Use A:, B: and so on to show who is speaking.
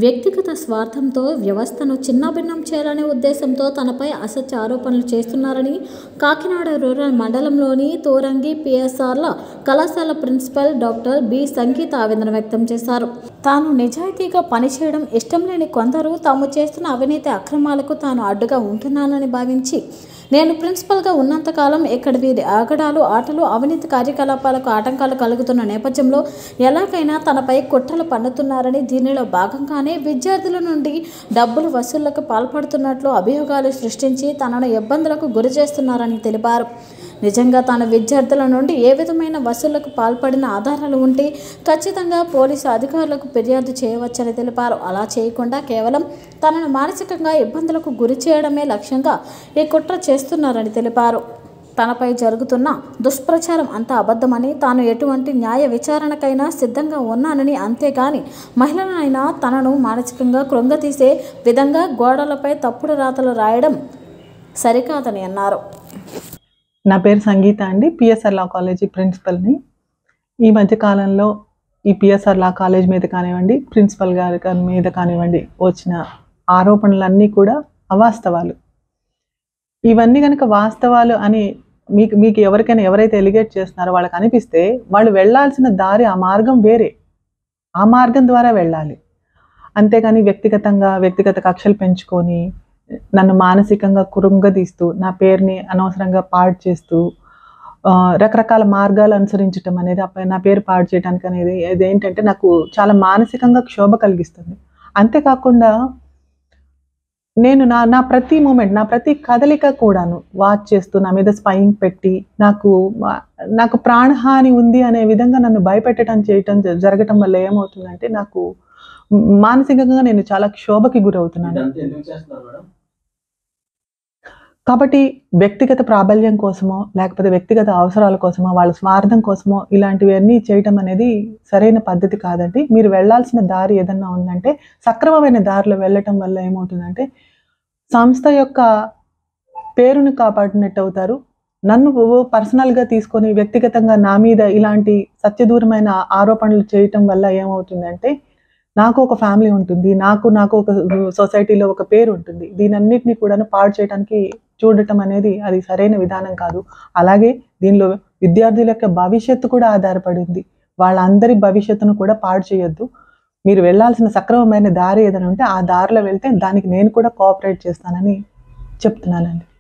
A: వ్యక్తిగత స్వార్థంతో వ్యవస్థను చిన్నాభిన్నం చేయాలనే ఉద్దేశంతో తనపై అసత్య ఆరోపణలు చేస్తున్నారని కాకినాడ రూరల్ మండలంలోని తోరంగి పిఎస్ఆర్ల కళాశాల ప్రిన్సిపల్ డాక్టర్ బి సంగీత ఆవేదన వ్యక్తం చేశారు తాను నిజాయితీగా పనిచేయడం ఇష్టం లేని కొందరు తాము చేస్తున్న అవినీతి అక్రమాలకు తాను అడ్డుగా ఉంటున్నానని భావించి నేను ప్రిన్సిపల్గా ఉన్నంతకాలం ఇక్కడ వీరి ఆగడాలు ఆటలు అవినీతి కార్యకలాపాలకు ఆటంకాలు కలుగుతున్న నేపథ్యంలో ఎలాగైనా తనపై కుట్రలు పన్నుతున్నారని దీనిలో భాగంగానే విద్యార్థుల నుండి డబ్బులు వసూళ్లకు పాల్పడుతున్నట్లు అభియోగాలు సృష్టించి తనను ఇబ్బందులకు గురి చేస్తున్నారని తెలిపారు నిజంగా తాను విద్యార్థుల నుండి ఏ విధమైన వసూళ్లకు పాల్పడిన ఆధారాలు ఉంటే ఖచ్చితంగా పోలీసు అధికారులకు ఫిర్యాదు చేయవచ్చని తెలిపారు అలా చేయకుండా కేవలం తనను మానసికంగా ఇబ్బందులకు గురి చేయడమే లక్ష్యంగా ఈ కుట్ర చేస్తున్నారని తెలిపారు తనపై జరుగుతున్న దుష్ప్రచారం అంతా అబద్ధమని తాను ఎటువంటి న్యాయ విచారణకైనా సిద్ధంగా ఉన్నానని అంతేగాని మహిళనైనా తనను మానసికంగా కృంగతీసే విధంగా గోడలపై తప్పుడు రాతలు రాయడం సరికాదని అన్నారు
B: నా పేరు సంగీత అండి పిఎస్ఆర్ లా కాలేజీ ప్రిన్సిపల్ని ఈ మధ్య కాలంలో ఈ పిఎస్ఆర్ లా కాలేజ్ మీద కానివ్వండి ప్రిన్సిపల్ గారి కా- మీద కానివ్వండి వచ్చిన ఆరోపణలన్నీ కూడా అవాస్తవాలు ఇవన్నీ కనుక వాస్తవాలు అని మీకు మీకు ఎవరికైనా ఎవరైతే ఎలిగేట్ చేస్తున్నారో వాళ్ళకి అనిపిస్తే వాళ్ళు వెళ్ళాల్సిన దారి ఆ మార్గం వేరే ఆ మార్గం ద్వారా వెళ్ళాలి అంతేగాని వ్యక్తిగతంగా వ్యక్తిగత కక్షలు పెంచుకొని నన్ను మానసికంగా కురుంగదీస్తూ నా పేరుని అనవసరంగా పాడు చేస్తూ ఆ, రకరకాల మార్గాలు అనుసరించటం అనేది అప్ప- నా పేరు పాడు చేయడానికి అనేది ఇది ఏంటంటే నాకు చాలా మానసికంగా క్షోభ కలిగిస్తుంది అంతేకాకుండా నేను నా నా ప్రతి మూమెంట్ నా ప్రతి కదలిక కూడాను వాచ్ చేస్తూ నా మీద స్పైయింగ్ పెట్టి నాకు మా- నాకు ప్రాణహాని ఉంది అనే విధంగా నన్ను భయపెట్టడం చేయటం జ- జరగటం వల్ల ఏమవుతుందంటే నాకు మానసికంగా నేను చాలా క్షోభకి గురవుతున్నాను
C: ఇదంతా ఎందుకు చేస్తున్నారు మేడం
B: కాబట్టి వ్యక్తిగత ప్రాబల్యం కోసమో లేకపోతే వ్యక్తిగత అవసరాల కోసమో వాళ్ళ స్వార్థం కోసమో ఇలాంటివన్నీ చేయటం అనేది సరైన పద్ధతి కాదండి మీరు వెళ్ళాల్సిన దారి ఏదన్నా ఉందంటే సక్రమమైన దారిలో వెళ్ళటం వల్ల ఏమవుతుందంటే సంస్థ యొక్క పేరును కాపాడినట్టు అవుతారు నన్ను పర్సనల్గా తీసుకొని వ్యక్తిగతంగా నా మీద ఇలాంటి సత్యదూరమైన ఆరోపణలు చేయటం వల్ల ఏమవుతుందంటే నాకు ఒక ఫ్యామిలీ ఉంటుంది నాకు నాకు ఒక సొసైటీలో ఒక పేరు ఉంటుంది దీనన్నిటిని కూడా పాడు చేయడానికి చూడటం అనేది అది సరైన విధానం కాదు అలాగే దీనిలో విద్యార్థుల యొక్క భవిష్యత్తు కూడా ఆధారపడి ఉంది వాళ్ళందరి భవిష్యత్తును కూడా పాడు చేయొద్దు మీరు వెళ్ళాల్సిన సక్రమమైన దారి ఏదైనా ఉంటే ఆ దారిలో వెళ్తే దానికి నేను కూడా కోఆపరేట్ చేస్తానని చెప్తున్నానండి